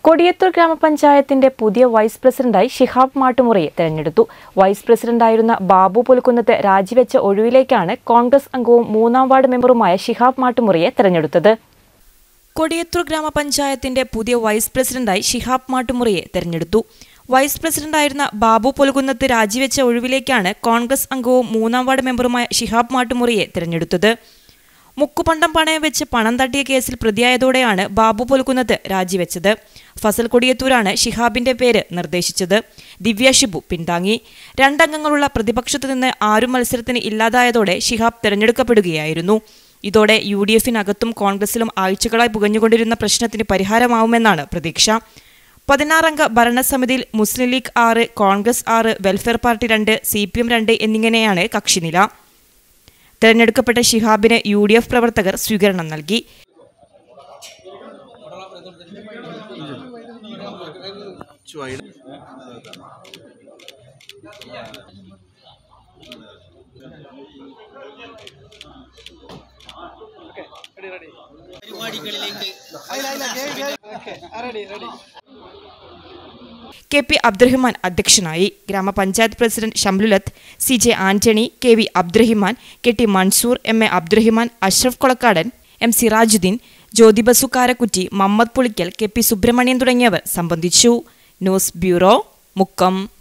കൊടിയത്തൂർ ഗ്രാമപഞ്ചായത്തിന്റെ പുതിയ വൈസ് പ്രസിഡന്റായി ഷിഹാബ് മാട്ടുമുറിയെ തെരഞ്ഞെടുത്തു വൈസ് പ്രസിഡന്റായിരുന്ന ബാബു പുൽക്കുന്നത്ത് രാജിവെച്ച ഒഴിവിലേക്കാണ് കോൺഗ്രസ് അംഗവും മൂന്നാം വാർഡ് മെമ്പറുമായ ഷിഹാബ് മാട്ടുമുറിയെ തെരഞ്ഞെടുത്തത് കൊടിയത്തൂർ ഗ്രാമപഞ്ചായത്തിന്റെ പുതിയ വൈസ് പ്രസിഡന്റായി ഷിഹാബ് മാട്ടുമുറിയെ തെരഞ്ഞെടുത്തു വൈസ് പ്രസിഡന്റായിരുന്ന ബാബു പൊലുകുന്നത്ത് രാജിവെച്ച ഒഴിവിലേക്കാണ് കോൺഗ്രസ് അംഗവും മൂന്നാം വാർഡ് മെമ്പറുമായ ഷിഹാബ് മാട്ടുമുറിയെ തെരഞ്ഞെടുത്തത് മുക്കുപണ്ടം പണയം വെച്ച് പണം തട്ടിയ കേസിൽ പ്രതിയായതോടെയാണ് ബാബു പൊലുക്കുന്നത്ത് രാജിവെച്ചത് ഫസൽ കൊടിയത്തൂരാണ് ഷിഹാബിന്റെ പേര് നിർദ്ദേശിച്ചത് ദിവ്യ ഷിബു പിന്താങ്ങി രണ്ടംഗങ്ങളുള്ള പ്രതിപക്ഷത്തു നിന്ന് ആരും മത്സരത്തിന് ഇല്ലാതായതോടെ ഷിഹാബ് തെരഞ്ഞെടുക്കപ്പെടുകയായിരുന്നു ഇതോടെ യു ഡി എഫിനകത്തും കോൺഗ്രസിലും ആഴ്ചകളായി പുകഞ്ഞുകൊണ്ടിരുന്ന പ്രശ്നത്തിന് പരിഹാരമാവുമെന്നാണ് പ്രതീക്ഷ പതിനാറംഗ ഭരണസമിതിയിൽ മുസ്ലിം ലീഗ് ആറ് കോൺഗ്രസ് ആറ് വെൽഫെയർ പാർട്ടി രണ്ട് സി പി എം രണ്ട് എന്നിങ്ങനെയാണ് കക്ഷിനില തെരഞ്ഞെടുക്കപ്പെട്ട ഷിഹാബിന് യു ഡി എഫ് പ്രവർത്തകർ സ്വീകരണം നൽകി കെ പി അബ്ദുറഹിമാൻ അധ്യക്ഷനായി ഗ്രാമപഞ്ചായത്ത് president Shamlulath C J Antony K V Abdurahiman K T Mansoor M A Abdurahiman Ashraf Kolakkadan M Sirajuddeen Jyothibasu Karakkutty Mammad Pulikkal K P Subrahmanyan തുടങ്ങിയവർ സംബന്ധിച്ചു ന്യൂസ് ബ്യൂറോ മുക്കം